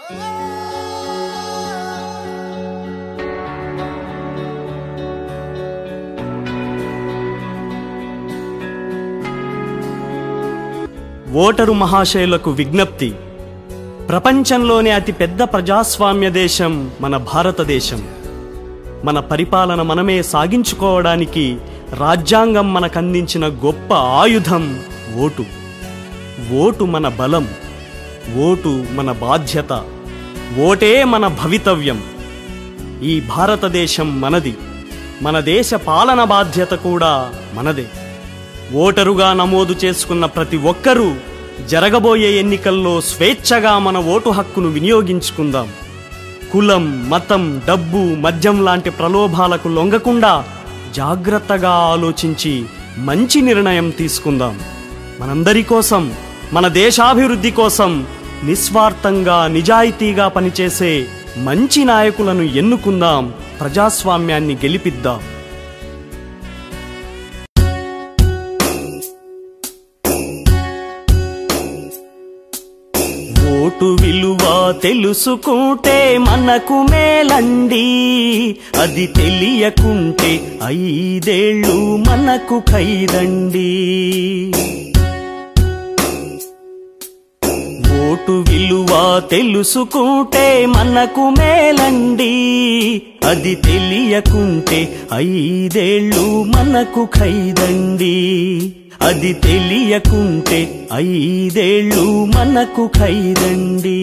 voter మహాశయులకు విజ్ఞప్తి ప్రపంచంలోనే అతి పెద్ద ప్రజాస్వామ్య దేశం మన భారతదేశం మన పరిపాలన మనమే సాగించుకోవడానికి రాజ్యాంగం మనకందించిన గొప్ప ఆయుధం ఓటు ఓటు మన బలం ఓటు మన బాధ్యత ఓటే మన భవితవ్యం ఈ భారతదేశం మనది మన దేశ పాలన బాధ్యత కూడా మనదే ఓటరుగా నమోదు చేసుకున్న ప్రతి ఒక్కరూ జరగబోయే ఎన్నికల్లో స్వేచ్ఛగా మన ఓటు హక్కును వినియోగించుకుందాం కులం మతం డబ్బు మద్యం లాంటి ప్రలోభాలకు లొంగకుండా జాగ్రత్తగా ఆలోచించి మంచి నిర్ణయం తీసుకుందాం మనందరి కోసం మన దేశాభివృద్ధి కోసం నిస్వార్థంగా నిజాయితీగా పనిచేసే మంచి నాయకులను ఎన్నుకుందాం ప్రజాస్వామ్యాన్ని గెలిపిద్దాం ఓటు విలువ తెలుసుకుంటే మనకు మేలండి అది తెలియకుంటే ఐదేళ్ళు మనకు ఖైదండి ఓటు విలువ తెలుసుకుంటే మనకు మేలండి అది తెలియకుంటే ఐదేళ్ళు మనకు ఖైదండి అది తెలియకుంటే ఐదేళ్ళు మనకు ఖైదండి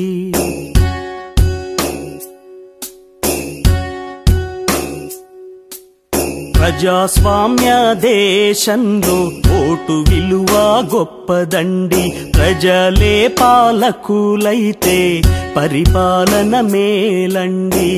ప్రజాస్వామ్య దేశంలో ఓటు విలువ గొప్పదండి ప్రజలే పాలకులైతే పరిపాలన మేలండి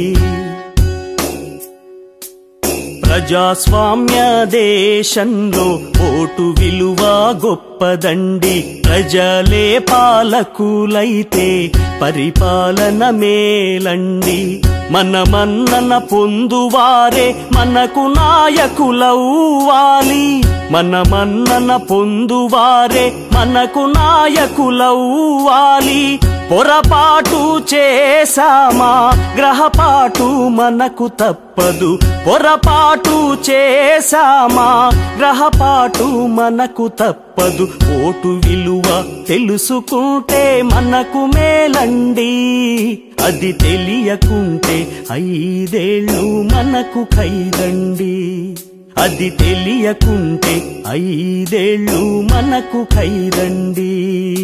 ప్రజాస్వామ్య దేశంలో ఓటు విలువ గొప్పదండి ప్రజలే పాలకులైతే పరిపాలన మేలండి మన మన్నన పొందువారే మనకు నాయకులవ్వాలి మన మన్నన పొందువారే మనకు నాయకులవ్వాలి పొరపాటు చేశామా గ్రహపాటు మనకు తప్పదు పొరపాటు చేశామా గ్రహపాటు మనకు తప్పదు ఓటు విలువ తెలుసుకుంటే మనకు మేలండి అది తెలియకుంటే ఐదేళ్ళు మనకు ఖైదండి అది తెలియకుంటే ఐదేళ్ళు మనకు ఖైదండి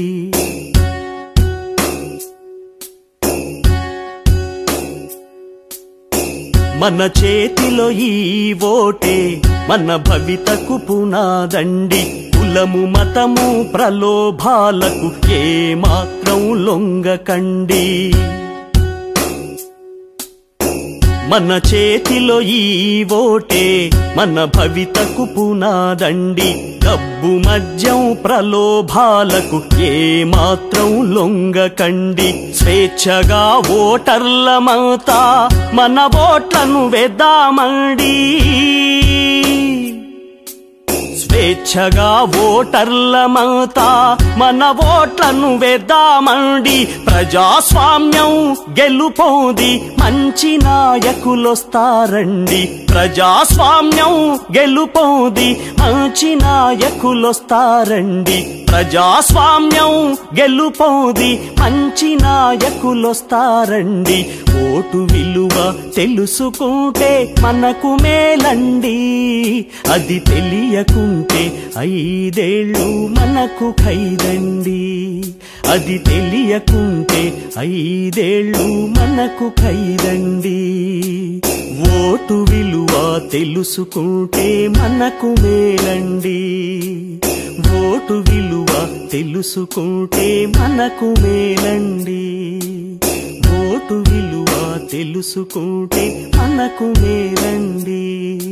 మన చేతిలో ఈ ఓటే మన భవితకు పునాదండి కులము మతము ప్రలోభాలకు ఏ మాత్రం లొంగకండి మన చేతిలో ఈ ఓటే మన భవితకు పునాదండి డబ్బు మద్యం ప్రలోభాలకు ఏ మాత్రం లొంగకండి స్వేచ్ఛగా ఓటర్లమవుతా మన ఓట్లను వేద్దామండి స్వేచ్ఛగా ఓటర్లమవుతా మన ఓట్లను వేద్దామండి ప్రజాస్వామ్యం గెలుపోది మంచి నాయకులొస్తారండి ప్రజాస్వామ్యం గెలుపోది మంచి నాయకులొస్తారండి ప్రజాస్వామ్యం గెలుపోది మంచి నాయకులొస్తారండి ఓటు విలువ తెలుసుకుంటే మనకు మేలండి అది తెలియకుంటే ఐదేళ్ళు మనకు ఖైదండి అది తెలియకుంటే ఐదేళ్ళు మనకు ఖైదండి ఓటు విలువ తెలుసుకుంటే మనకు మేలండి ఓటు విలువ తెలుసుకుంటే మనకు మేలండి ఓటు విలువ తెలుసుకుంటే మనకు మేలండి